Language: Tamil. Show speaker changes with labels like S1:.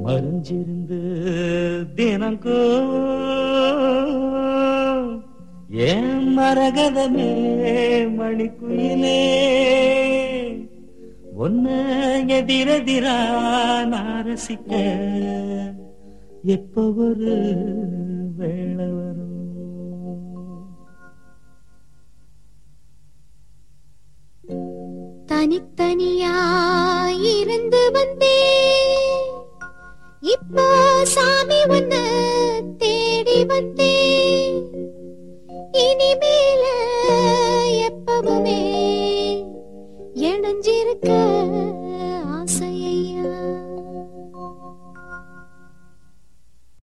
S1: மறைஞ்சிருந்து தினங்கோ ஏன் மரகதமே மணிக்குயிலே ஒன்ன எதிரெதிரா நான் ரசிக்க எப்ப ஒரு வேளை வரும்
S2: தனித்தனியாயிருந்து வந்தே இப்போ சாமி ஒன்ன தேடி வந்தே இனிமேல எப்பவுமே